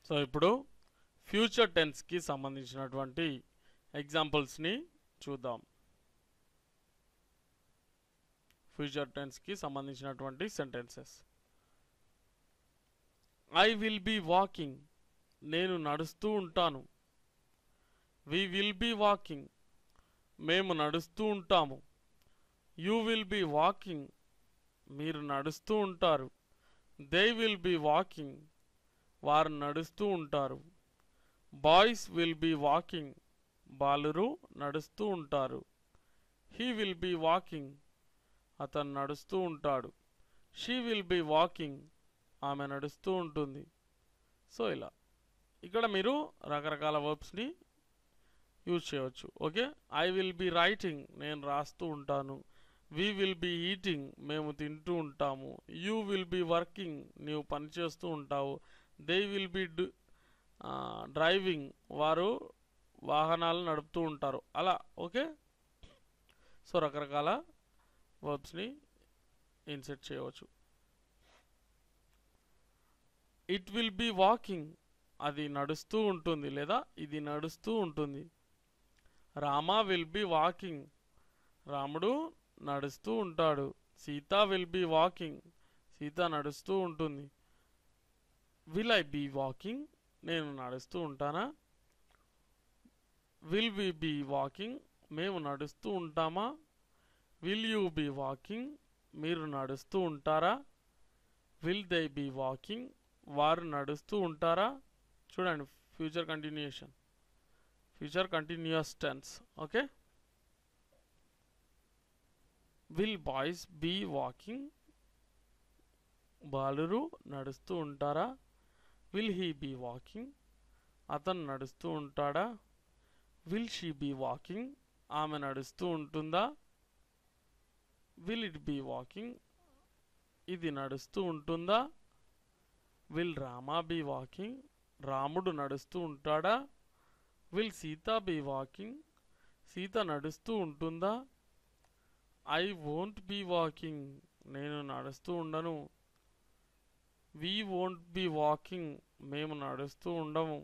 so ఇప్పుడు future టెన్స్కి సంబంధించినటువంటి ఎగ్జాంపుల్స్ని చూద్దాం ఫ్యూచర్ టెన్స్కి సంబంధించినటువంటి sentences I will be walking నేను నడుస్తూ ఉంటాను వి విల్ బి వాకింగ్ మేము నడుస్తూ ఉంటాము యూ విల్ బి వాకింగ్ మీరు నడుస్తూ ఉంటారు దే విల్ బి వాకింగ్ వారు నడుస్తూ ఉంటారు బాయ్స్ విల్ బి వాకింగ్ బాలురు నడుస్తూ ఉంటారు హీ విల్ బి వాకింగ్ అతను నడుస్తూ ఉంటాడు షీ విల్ బి వాకింగ్ ఆమె నడుస్తూ ఉంటుంది సో ఇలా ఇక్కడ మీరు రకరకాల వర్బ్స్ని యూజ్ చేయవచ్చు okay I will be writing నేను రాస్తూ ఉంటాను వి విల్ బి ఈటింగ్ మేము తింటూ ఉంటాము యూ విల్ బి వర్కింగ్ నీవు పని చేస్తూ ఉంటావు దే విల్ బి డ్రైవింగ్ వారు వాహనాలు నడుపుతూ ఉంటారు అలా ఓకే సో రకరకాల వర్బ్స్ని ఇన్సెట్ చేయవచ్చు ఇట్ విల్ బి వాకింగ్ అది నడుస్తూ ఉంటుంది లేదా ఇది నడుస్తూ ఉంటుంది రామా విల్ బి వాకింగ్ రాముడు నడుస్తూ ఉంటాడు Sita will be walking Sita నడుస్తూ ఉంటుంది విల్ ఐ బి వాకింగ్ నేను నడుస్తూ ఉంటానా విల్ వి బి వాకింగ్ మేము నడుస్తూ ఉంటామా విల్ యూ బి వాకింగ్ మీరు నడుస్తూ ఉంటారా విల్ దే బి వాకింగ్ వారు నడుస్తూ ఉంటారా చూడండి future continuation future continuous tense okay will boys be walking బాలురు నడుస్తూ ఉంటారా విల్ హీ బీ వాకింగ్ అతను నడుస్తూ ఉంటాడా విల్ షీ బీ వాకింగ్ ఆమె నడుస్తూ ఉంటుందా విల్ ఇట్ బీ వాకింగ్ ఇది నడుస్తూ ఉంటుందా విల్ రామా బీ వాకింగ్ రాముడు నడుస్తూ ఉంటాడా will Sita be walking Sita నడుస్తూ ఉంటుందా ఐ వోంట్ బీ వాకింగ్ నేను నడుస్తూ ఉండను వీ వోంట్ బీ వాకింగ్ మేము నడుస్తూ ఉండము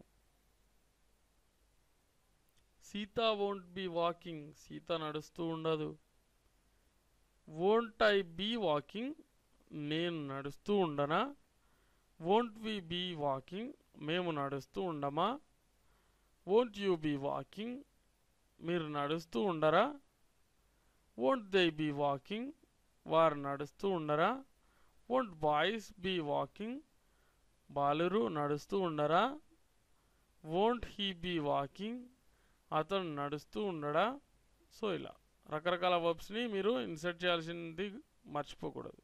Sita won't be walking Sita నడుస్తూ ఉండదు వోంట్ ఐ బీ వాకింగ్ నేను నడుస్తూ ఉండనా వోంట్ వి బీ వాకింగ్ మేము నడుస్తూ ఉండమా వోంట్ యూ బీ వాకింగ్ మీరు నడుస్తూ ఉండరా వోంట్ దే బీ వాకింగ్ వారు నడుస్తూ ఉండరా వోంట్ బాయ్స్ బీ వాకింగ్ బాలురు నడుస్తూ ఉండరా వోంట్ హీ బీ వాకింగ్ అతను నడుస్తూ ఉండడా సో ఇలా రకరకాల వర్బ్స్ని మీరు ఇన్సర్ట్ చేయాల్సింది మర్చిపోకూడదు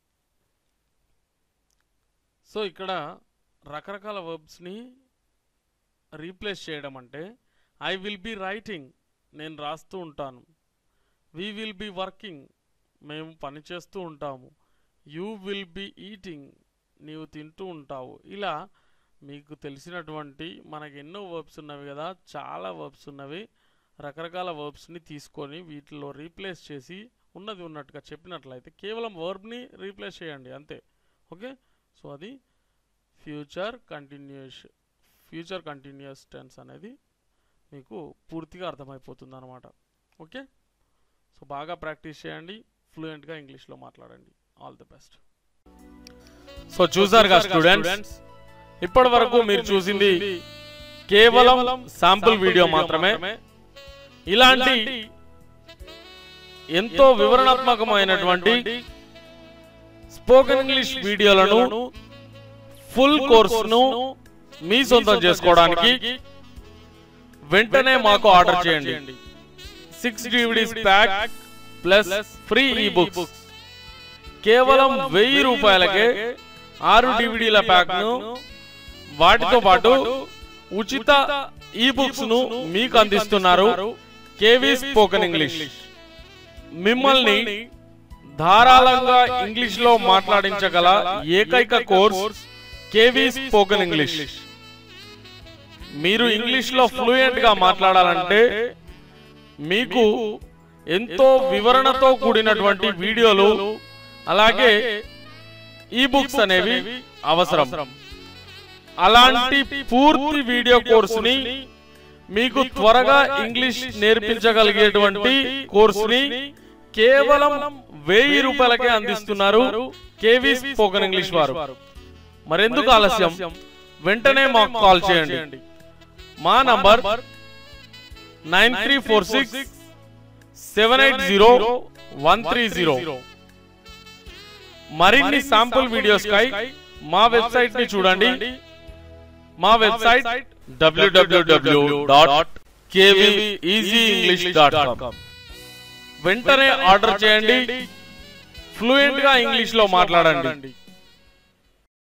సో ఇక్కడ రకరకాల వర్బ్స్ని రీప్లేస్ చేయడం అంటే ఐ విల్ బి రైటింగ్ నేను రాస్తూ ఉంటాను వీ విల్ బి వర్కింగ్ మేము పని చేస్తూ ఉంటాము యూ విల్ బి ఈటింగ్ నీవు తింటూ ఉంటావు ఇలా మీకు తెలిసినటువంటి మనకి ఎన్నో వర్బ్స్ ఉన్నవి కదా చాలా వర్బ్స్ ఉన్నవి రకరకాల వర్బ్స్ని తీసుకొని వీటిలో రీప్లేస్ చేసి ఉన్నది ఉన్నట్టుగా చెప్పినట్లయితే కేవలం వర్బ్ని రీప్లేస్ చేయండి అంతే ఓకే సో అది future continuous future continuous tense అనేది మీకు పూర్తిగా అర్థమైపోతుంది అనమాట ఓకే సో బాగా ప్రాక్టీస్ చేయండి ఫ్లూయెంట్గా ఇంగ్లీష్లో మాట్లాడండి ఆల్ ది బెస్ట్ సో చూసారుగా స్టూడెంట్స్ ఇప్పటి వరకు మీరు చూసింది కేవలం శాంపుల్ వీడియో మాత్రమే ఇలాంటి ఎంతో వివరణాత్మకమైనటువంటి స్పోకెన్ ఇంగ్లీష్ వీడియోలను ఫుల్ కోర్సును మీ సొంతం చేసుకోవడానికి వెంటనే మాకు ఆర్డర్ చేయండి six DVDs pack plus free e books కేవలం వెయ్యి రూపాయలకే ఆరు డివిడీల ప్యాక్ ను వాటితో పాటు ఉచిత ఈ బుక్స్ ను మీకు అందిస్తున్నారు కేవీ స్పోకెన్ ఇంగ్లీష్ మిమ్మల్ని ధారాళంగా ఇంగ్లీష్ లో మాట్లాడించగల ఏకైక కోర్స్ కేవీ స్పోకెన్ ఇంగ్లీష్ మీరు ఇంగ్లీష్ లో ఫ్లూయెంట్ గా మాట్లాడాలంటే మీకు ఎంతో వివరణతో కూడినటువంటి వీడియోలు అలాగే ఈ బుక్స్ అనేవి అవసరం అలాంటి పూర్తి వీడియో కోర్సుని మీకు త్వరగా ఇంగ్లీష్ నేర్పించగలిగేటువంటి కోర్సుని కేవలం వెయ్యి రూపాయలకే అందిస్తున్నారు కేవీ స్పోకెన్ ఇంగ్లీష్ వారు మరెందుకు ఆలస్యం వెంటనే మాకు కాల్ చేయండి మా number nine three four six seven eight zero one three zero మరిన్ని శాంపుల్ వీడియోస్ కై మా వెబ్సైట్ ని చూడండి మా వెబ్సైట్ డబ్ల్యూడబ్ల్యూడబ్ల్యూ డాట్ డాట్ కామ్ వెంటనే ఆర్డర్ చేయండి ఫ్లూయెంట్ గా ఇంగ్లీష్ లో మాట్లాడండి